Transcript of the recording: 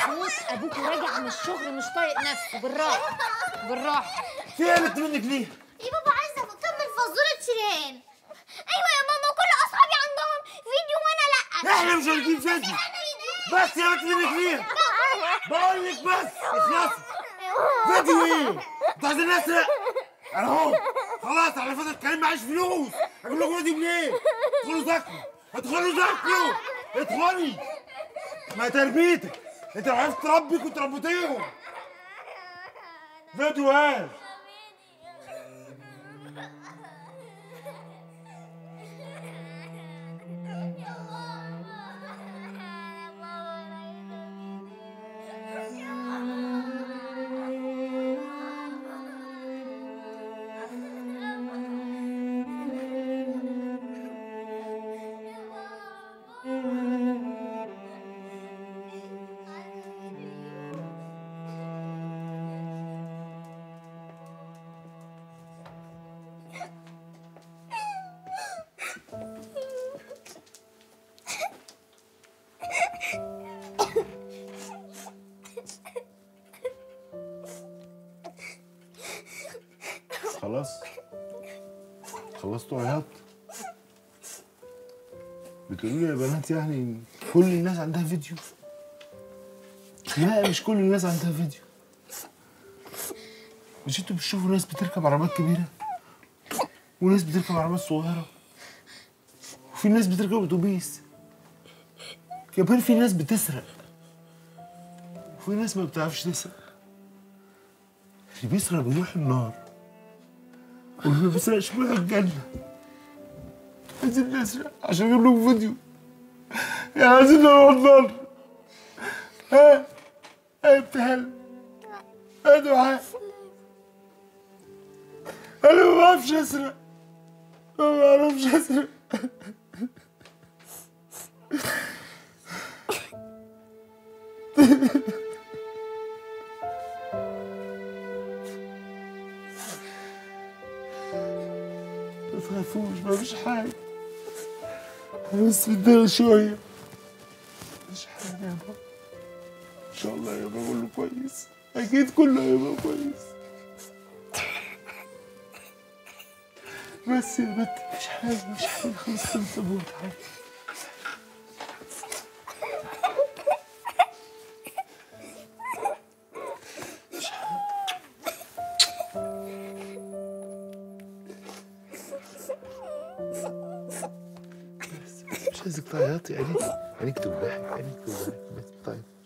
محمود ابوك راجع من الشغل مش طايق نفسه بالراحه بالراحه في ايه قلت منك ليه؟ يا بابا عايزه اكمل فزوره شيرين ايوه يا ماما كل اصحابي عندهم فيديو وانا لا احنا مش هنجيب فيديو بس يا بنت منك ليه؟ بقول لك بس اخلصي فيديو ايه؟ انتوا عايزين نسرق؟ اهو خلاص على فترة كريم معيش فلوس اجيب لكم فيديو منين؟ ادخلوا ذاكروا ادخلوا ذاكروا ادخلي ما تربيتك انت لو عرفت تربي كنت ربيتيهم فيديوهات خلاص خلصتوا عياط بتقولوا لي يا بنات يعني كل الناس عندها فيديو لا مش كل الناس عندها فيديو مش انتوا بتشوفوا ناس بتركب عربيات كبيرة وناس بتركب عربيات صغيرة وفي ناس بتركب اتوبيس كمان في ناس بتسرق وفي ناس ما بتعرفش تسرق اللي بيسرق بيروح النار واللي ما بيسرقش بيروح الجنة عايزين نسرق عشان اجيب لكم فيديو يعني عايزين نروح النار ها ها ابتهال ها دعاء انا ما بعرفش اسرق ما بعرفش اسرق ما تخافوش مفيش حاجة أنا بس متضايق شوية مفيش حاجة يا بابا إن شاء الله يا بابا كله كويس أكيد كله هيبقى كويس بس يا بنت مفيش حاجة مفيش حاجة خلاص خلص أبوك تعالى مش عايزك تعيطي عينيك عينيك توجعك عينيك توجعك بس طيب